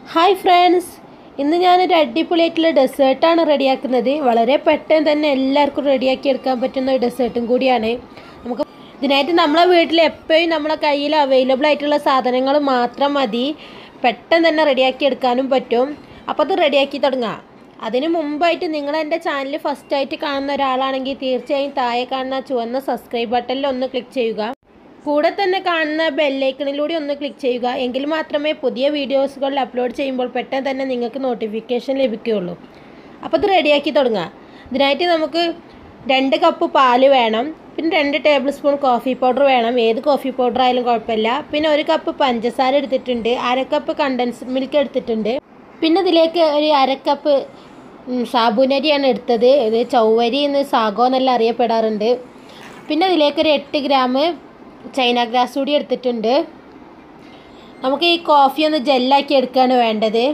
hi friends ഇന്ന് ഞാനൊരു അടിപൊളിയായിട്ടുള്ള ഡെസേർട്ടാണ് റെഡിയാക്കുന്നത് വളരെ പെട്ടെന്ന് തന്നെ എല്ലാവർക്കും റെഡിയാക്കി എടുക്കാൻ പറ്റുന്ന ഒരു ഡെസേർട്ടും കൂടിയാണ് നമുക്ക് ഇതിനായിട്ട് നമ്മളെ വീട്ടിൽ എപ്പോഴും നമ്മളെ കയ്യിൽ അവൈലബിൾ ആയിട്ടുള്ള സാധനങ്ങൾ മാത്രം മതി പെട്ടെന്ന് തന്നെ റെഡിയാക്കി എടുക്കാനും പറ്റും അപ്പോൾ അത് റെഡിയാക്കി തുടങ്ങാം അതിന് മുമ്പായിട്ട് നിങ്ങൾ എൻ്റെ ചാനൽ ഫസ്റ്റായിട്ട് കാണുന്ന ഒരാളാണെങ്കിൽ തീർച്ചയായും താഴെ കാണുന്ന ചുവന്ന സബ്സ്ക്രൈബ് ബട്ടണിൽ ഒന്ന് ക്ലിക്ക് ചെയ്യുക കൂടെ തന്നെ കാണുന്ന ബെല്ലൈക്കണിലൂടെ ഒന്ന് ക്ലിക്ക് ചെയ്യുക എങ്കിൽ മാത്രമേ പുതിയ വീഡിയോസുകൾ അപ്ലോഡ് ചെയ്യുമ്പോൾ പെട്ടെന്ന് തന്നെ നിങ്ങൾക്ക് നോട്ടിഫിക്കേഷൻ ലഭിക്കുകയുള്ളൂ അപ്പോൾ ഇത് റെഡിയാക്കി തുടങ്ങാം ഇതിനായിട്ട് നമുക്ക് രണ്ട് കപ്പ് പാല് വേണം പിന്നെ രണ്ട് ടേബിൾ സ്പൂൺ കോഫി പൗഡർ വേണം ഏത് കോഫി പൗഡർ ആയാലും കുഴപ്പമില്ല പിന്നെ ഒരു കപ്പ് പഞ്ചസാര എടുത്തിട്ടുണ്ട് അര കപ്പ് കണ്ടൻസ്ഡ് മിൽക്ക് എടുത്തിട്ടുണ്ട് പിന്നെ ഇതിലേക്ക് ഒരു അര കപ്പ് ഉം, സാബുനരിയാണ് എടുത്തത് ഇത് ചൗവരി എന്ന് സാഗോ എന്നെല്ലാം അറിയപ്പെടാറുണ്ട് പിന്നെ ഇതിലേക്ക് ഒരു എട്ട് ഗ്രാം ചൈന ഗ്രാസ് കൂടി എടുത്തിട്ടുണ്ട് നമുക്ക് ഈ കോഫി ഒന്ന് ജെല്ലാക്കി എടുക്കുകയാണ് വേണ്ടത്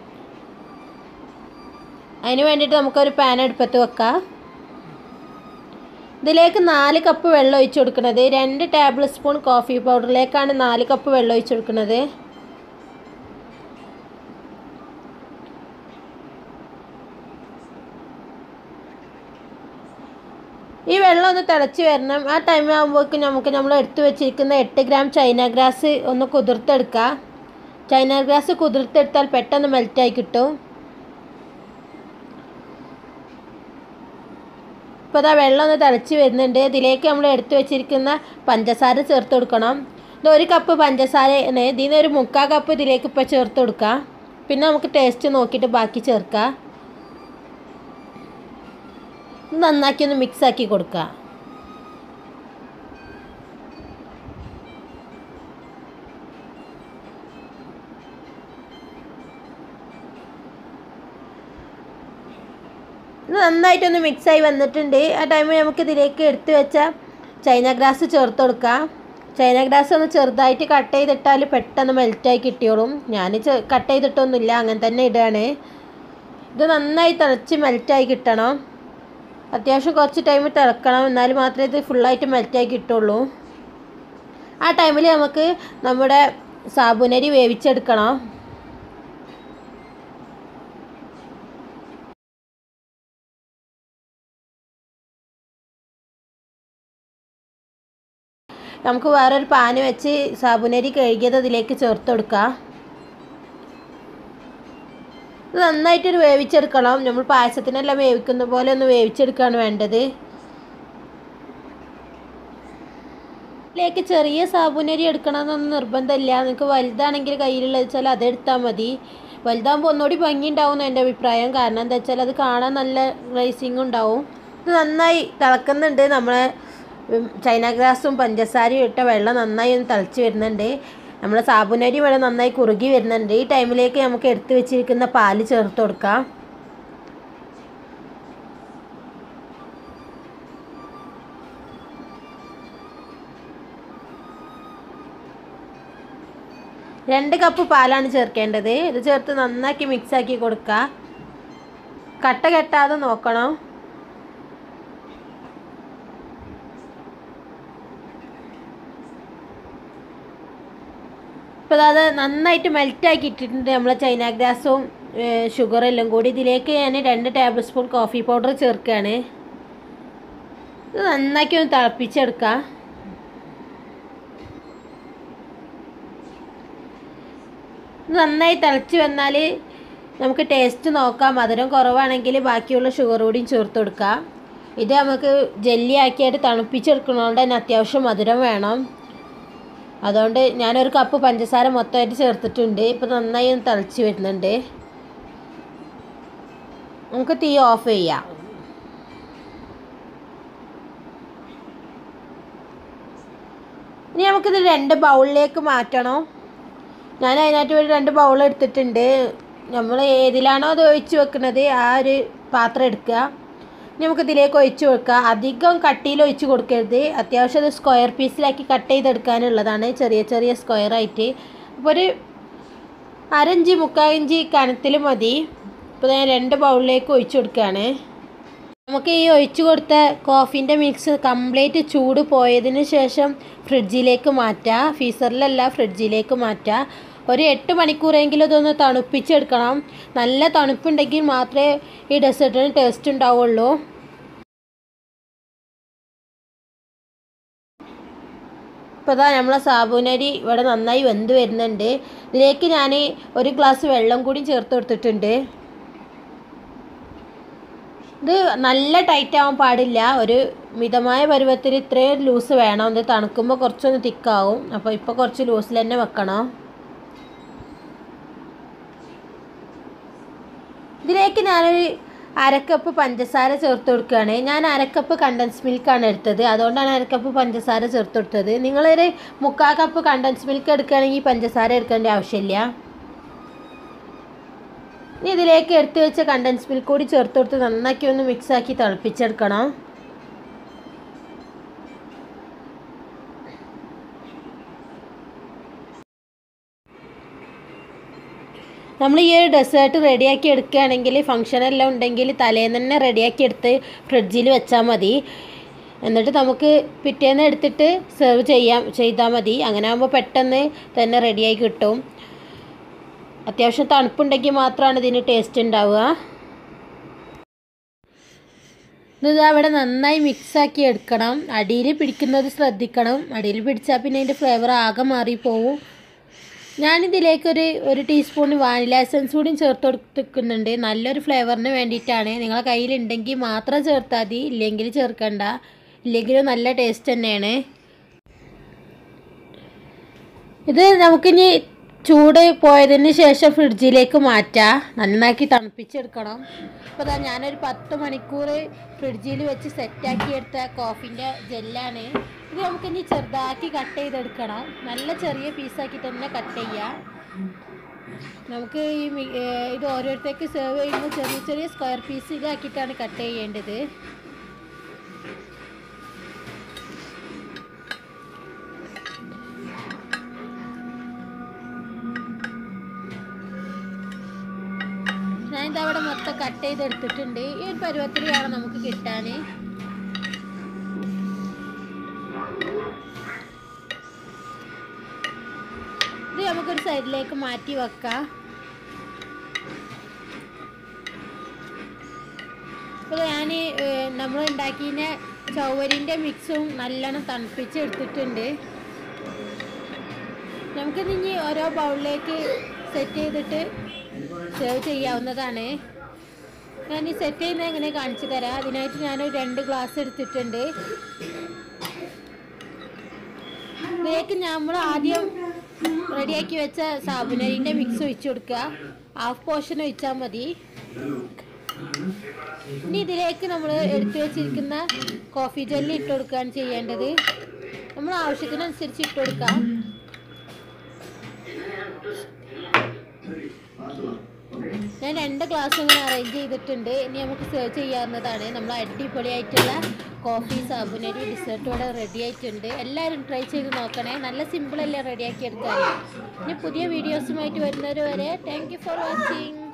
അതിന് വേണ്ടിയിട്ട് നമുക്കൊരു പാൻ അടുപ്പത്ത് വെക്കാം ഇതിലേക്ക് നാല് കപ്പ് വെള്ളം ഒഴിച്ച് കൊടുക്കുന്നത് രണ്ട് ടേബിൾ സ്പൂൺ കോഫി പൗഡറിലേക്കാണ് നാല് കപ്പ് വെള്ളം ഒഴിച്ച് കൊടുക്കുന്നത് ഈ വെള്ളം ഒന്ന് തിളച്ച് വരണം ആ ടൈം ആകുമ്പോഴേക്കും നമുക്ക് നമ്മൾ എടുത്തു വെച്ചിരിക്കുന്ന എട്ട് ഗ്രാം ചൈന ഗ്രാസ് ഒന്ന് കുതിർത്തെടുക്കുക ചൈന ഗ്രാസ് കുതിർത്തെടുത്താൽ പെട്ടെന്ന് മെൽറ്റായി കിട്ടും ഇപ്പോൾ അതാ വെള്ളം ഒന്ന് തിളച്ച് വരുന്നുണ്ട് ഇതിലേക്ക് നമ്മൾ എടുത്തു വെച്ചിരിക്കുന്ന പഞ്ചസാര ചേർത്ത് കൊടുക്കണം ഇത് ഒരു കപ്പ് പഞ്ചസാരയാണ് ഇതിൽ നിന്ന് ഒരു മുക്കാൽ കപ്പ് ഇതിലേക്ക് ഇപ്പോൾ ചേർത്ത് കൊടുക്കുക പിന്നെ നമുക്ക് ടേസ്റ്റ് നോക്കിയിട്ട് ബാക്കി ചേർക്കാം ഇത് നന്നാക്കി ഒന്ന് മിക്സ് ആക്കി കൊടുക്കുക ഇത് നന്നായിട്ടൊന്ന് മിക്സായി വന്നിട്ടുണ്ട് ആ ടൈമിൽ നമുക്ക് ഇതിലേക്ക് എടുത്തു വെച്ച ചൈന ഗ്രാസ് ചേർത്ത് കൊടുക്കാം ചൈന ഗ്രാസ് ഒന്ന് ചെറുതായിട്ട് കട്ട് ചെയ്തിട്ടാൽ പെട്ടെന്ന് മെൽറ്റായി കിട്ടിയോളും ഞാൻ കട്ട് ചെയ്തിട്ടൊന്നുമില്ല അങ്ങനെ തന്നെ ഇടുകയാണ് ഇത് നന്നായി തിളച്ച് മെൽറ്റായി കിട്ടണം അത്യാവശ്യം കുറച്ച് ടൈം തിളക്കണം എന്നാൽ മാത്രമേ ഇത് ഫുള്ളായിട്ട് മെൽറ്റായി കിട്ടുള്ളൂ ആ ടൈമിൽ നമുക്ക് നമ്മുടെ സാബുനരി വേവിച്ചെടുക്കണം നമുക്ക് വേറൊരു പാന് വെച്ച് സാബുനരി കഴുകിയത് അതിലേക്ക് ചേർത്ത് കൊടുക്കാം ഇത് നന്നായിട്ടൊരു വേവിച്ചെടുക്കണം നമ്മൾ പായസത്തിനെല്ലാം വേവിക്കുന്ന പോലെ ഒന്ന് വേവിച്ചെടുക്കുകയാണ് വേണ്ടത് ഇതിലേക്ക് ചെറിയ സാബുനരി എടുക്കണമെന്നൊന്നും നിർബന്ധമില്ല നിങ്ങൾക്ക് വലുതാണെങ്കിൽ കയ്യിലുള്ളത് വെച്ചാൽ അതെടുത്താൽ മതി വലുതാകുമ്പോൾ ഒന്നുകൂടി ഭംഗി ഉണ്ടാവും എൻ്റെ അഭിപ്രായം കാരണം എന്താ വെച്ചാൽ അത് കാണാൻ നല്ല റൈസിങ് ഉണ്ടാവും ഇത് നന്നായി തിളക്കുന്നുണ്ട് നമ്മളെ ഉം, ചൈന ഗ്രാസും പഞ്ചസാരയും ഇട്ട വെള്ളം നന്നായി ഒന്ന് തിളച്ച് വരുന്നുണ്ട് നമ്മുടെ സാബുനരി വെള്ളം നന്നായി കുറുകി വരുന്നുണ്ട് ഈ ടൈമിലേക്ക് നമുക്ക് എടുത്തു വെച്ചിരിക്കുന്ന പാല് ചേർത്ത് കൊടുക്കാം രണ്ട് കപ്പ് പാലാണ് ചേർക്കേണ്ടത് ഇത് ചേർത്ത് നന്നാക്കി മിക്സാക്കി കൊടുക്കുക കട്ട കെട്ടാതെ നോക്കണം ഇപ്പോൾ അത് നന്നായിട്ട് മെൽറ്റാക്കി ഇട്ടിട്ടുണ്ട് നമ്മൾ ചൈന ഗ്രാസും ഷുഗറും എല്ലാം കൂടി ഇതിലേക്ക് ഞാൻ രണ്ട് ടേബിൾ സ്പൂൺ കോഫി പൗഡർ ചേർക്കുകയാണ് ഇത് നന്നാക്കി ഒന്ന് തിളപ്പിച്ചെടുക്കുക ഇത് നന്നായി തിളച്ച് വന്നാൽ നമുക്ക് ടേസ്റ്റ് നോക്കാം മധുരം കുറവാണെങ്കിൽ ബാക്കിയുള്ള ഷുഗർ കൂടിയും ചേർത്ത് കൊടുക്കാം ഇത് നമുക്ക് ജെല്ലി ആക്കിയായിട്ട് തണുപ്പിച്ചെടുക്കുന്നതുകൊണ്ട് തന്നെ അത്യാവശ്യം മധുരം വേണം അതുകൊണ്ട് ഞാനൊരു കപ്പ് പഞ്ചസാര മൊത്തമായിട്ട് ചേർത്തിട്ടുണ്ട് ഇപ്പോൾ നന്നായി ഒന്ന് തിളച്ച് വരുന്നുണ്ട് നമുക്ക് തീ ഓഫ് ചെയ്യാം ഇനി നമുക്കിത് രണ്ട് ബൗളിലേക്ക് മാറ്റണം ഞാൻ അതിനായിട്ട് ഒരു രണ്ട് ബൗൾ എടുത്തിട്ടുണ്ട് നമ്മൾ ഏതിലാണോ അത് ഒഴിച്ച് വെക്കുന്നത് ആ ഒരു പാത്രം എടുക്കുക ഇനി നമുക്ക് ഇതിലേക്ക് ഒഴിച്ച് കൊടുക്കുക അധികം കട്ടിയിൽ ഒഴിച്ച് കൊടുക്കരുത് അത്യാവശ്യം അത് സ്ക്വയർ പീസിലാക്കി കട്ട് ചെയ്തെടുക്കാനുള്ളതാണ് ചെറിയ ചെറിയ സ്ക്വയർ ആയിട്ട് അപ്പോൾ ഒരു അരഞ്ച് മുക്കാൽ ഇഞ്ച് കനത്തിൽ മതി ഇപ്പോൾ ഞാൻ രണ്ട് ബൗളിലേക്ക് ഒഴിച്ച് കൊടുക്കുകയാണ് നമുക്ക് ഈ ഒഴിച്ചു കൊടുത്ത കോഫീൻ്റെ മിക്സ് കംപ്ലീറ്റ് ചൂട് പോയതിന് ശേഷം ഫ്രിഡ്ജിലേക്ക് മാറ്റുക ഫീസറിലല്ല ഫ്രിഡ്ജിലേക്ക് മാറ്റുക ഒരു എട്ട് മണിക്കൂറെങ്കിലും ഇതൊന്ന് തണുപ്പിച്ചെടുക്കണം നല്ല തണുപ്പുണ്ടെങ്കിൽ മാത്രമേ ഈ ഡെസേർട്ടിന് ടേസ്റ്റ് ഉണ്ടാവുള്ളൂ ഇപ്പോൾ ഇതാ നമ്മളെ സാബുനരി ഇവിടെ നന്നായി വെന്ത് വരുന്നുണ്ട് ഇതിലേക്ക് ഞാൻ ഒരു ഗ്ലാസ് വെള്ളം കൂടി ചേർത്ത് കൊടുത്തിട്ടുണ്ട് ഇത് നല്ല ടൈറ്റ് ആവാൻ പാടില്ല ഒരു മിതമായ പരുവത്തിൽ ഇത്രയും ലൂസ് വേണം ഇത് തണുക്കുമ്പോൾ കുറച്ചൊന്ന് തിക്കാവും അപ്പോൾ ഇപ്പോൾ കുറച്ച് ലൂസിൽ തന്നെ വെക്കണം ഇതിലേക്ക് ഞാനൊരു അരക്കപ്പ് പഞ്ചസാര ചേർത്ത് കൊടുക്കുകയാണ് ഞാൻ അരക്കപ്പ് കണ്ടൻസ് മിൽക്കാണ് എടുത്തത് അതുകൊണ്ടാണ് അരക്കപ്പ് പഞ്ചസാര ചേർത്ത് കൊടുത്തത് നിങ്ങളൊരു മുക്കാൽ കപ്പ് കണ്ടൻസ് മിൽക്ക് എടുക്കുകയാണെങ്കിൽ പഞ്ചസാര എടുക്കേണ്ട ആവശ്യമില്ല ഇനി ഇതിലേക്ക് എടുത്ത് വെച്ച കണ്ടൻസ് മിൽക്ക് കൂടി ചേർത്ത് കൊടുത്ത് നന്നാക്കി ഒന്ന് മിക്സാക്കി തിളപ്പിച്ചെടുക്കണം നമ്മൾ ഈ ഒരു ഡെസേർട്ട് റെഡിയാക്കി എടുക്കുകയാണെങ്കിൽ ഫംഗ്ഷനെല്ലാം ഉണ്ടെങ്കിൽ തലേന്ന് തന്നെ റെഡിയാക്കി എടുത്ത് ഫ്രിഡ്ജിൽ വെച്ചാൽ മതി എന്നിട്ട് നമുക്ക് പിറ്റേന്ന് എടുത്തിട്ട് സെർവ് ചെയ്യാം ചെയ്താൽ മതി അങ്ങനെ ആകുമ്പോൾ പെട്ടെന്ന് തന്നെ റെഡിയായി കിട്ടും അത്യാവശ്യം തണുപ്പുണ്ടെങ്കിൽ മാത്രമാണ് ഇതിന് ടേസ്റ്റ് ഉണ്ടാവുക ഇത് അവിടെ നന്നായി മിക്സാക്കി എടുക്കണം അടിയിൽ പിടിക്കുന്നത് ശ്രദ്ധിക്കണം അടിയിൽ പിടിച്ചാൽ പിന്നെ അതിൻ്റെ ഫ്ലേവർ ആകെ മാറിപ്പോവും ഞാനിതിലേക്കൊരു ഒരു ടീസ്പൂൺ വാനില എസൻസ് കൂടി ചേർത്ത് കൊടുക്കുന്നുണ്ട് നല്ലൊരു ഫ്ലേവറിന് വേണ്ടിയിട്ടാണ് നിങ്ങളെ കയ്യിലുണ്ടെങ്കിൽ മാത്രം ചേർത്താൽ മതി ഇല്ലെങ്കിൽ ചേർക്കണ്ട ഇല്ലെങ്കിലും നല്ല ടേസ്റ്റ് തന്നെയാണ് ഇത് നമുക്കിനി ചൂട് പോയതിന് ശേഷം ഫ്രിഡ്ജിലേക്ക് മാറ്റാം നന്നാക്കി തണുപ്പിച്ചെടുക്കണം ഇപ്പോൾ ഇതാ ഞാനൊരു പത്ത് മണിക്കൂർ ഫ്രിഡ്ജിൽ വെച്ച് സെറ്റാക്കി എടുത്ത കോഫിൻ്റെ ജെല്ലാണ് ഇത് നമുക്കിനി ചെറുതാക്കി കട്ട് ചെയ്തെടുക്കണം നല്ല ചെറിയ പീസാക്കി തന്നെ കട്ട് ചെയ്യാം നമുക്ക് ഈ മി- ഏർ ഇത് ഓരോരുത്തർക്ക് സെർവ് ചെയ്യുമ്പോൾ ചെറിയ ചെറിയ സ്ക്വയർ പീസിലാക്കിയിട്ടാണ് കട്ട് ചെയ്യേണ്ടത് ഞാനിത് അവിടെ മൊത്തം കട്ട് ചെയ്തെടുത്തിട്ടുണ്ട് ഈ ഒരു പരുവത്തിൽ വേണം നമുക്ക് കിട്ടാൻ ഇത് നമുക്കൊരു സൈഡിലേക്ക് മാറ്റി വെക്കാം ഇപ്പോൾ ഞാൻ നമ്മൾ ഉണ്ടാക്കിയ ചൗവരിൻ്റെ മിക്സും നല്ലോണം തണുപ്പിച്ചെടുത്തിട്ടുണ്ട് നമുക്കിത് ഇനി ഓരോ ബൗളിലേക്ക് സെറ്റ് ചെയ്തിട്ട് സെർവ് ചെയ്യാവുന്നതാണ് ഞാൻ ഈ സെറ്റ് ചെയ്യുന്നത് എങ്ങനെ കാണിച്ചു തരാം അതിനായിട്ട് ഞാനൊരു രണ്ട് ഗ്ലാസ് എടുത്തിട്ടുണ്ട് ഇതിലേക്ക് നമ്മൾ ആദ്യം റെഡിയാക്കി വെച്ച സാബുനരിൻ്റെ മിക്സ് ഒഴിച്ചു കൊടുക്കുക ഹാഫ് പോർഷൻ ഒഴിച്ചാൽ മതി ഇനി ഇതിലേക്ക് നമ്മൾ എടുത്തു വെച്ചിരിക്കുന്ന കോഫി ജെല്ലി ഇട്ട് കൊടുക്കുകയാണ് ചെയ്യേണ്ടത് നമ്മൾ ആവശ്യത്തിനനുസരിച്ച് ഇട്ട് കൊടുക്കാം ഞാൻ രണ്ട് ഗ്ലാസ് ഇങ്ങനെ അറേഞ്ച് ചെയ്തിട്ടുണ്ട് ഇനി നമുക്ക് സെർവ് ചെയ്യാവുന്നതാണ് നമ്മൾ അടിപൊളിയായിട്ടുള്ള കോഫി സാബുനരി ഡിസേർട്ട് ഇവിടെ റെഡി ആയിട്ടുണ്ട് എല്ലാവരും ട്രൈ ചെയ്ത് നോക്കണേ നല്ല സിമ്പിളല്ലേ റെഡിയാക്കി എടുക്കാൻ ഇനി പുതിയ വീഡിയോസുമായിട്ട് വരുന്നവർ വരെ താങ്ക് യു ഫോർ വാച്ചിങ്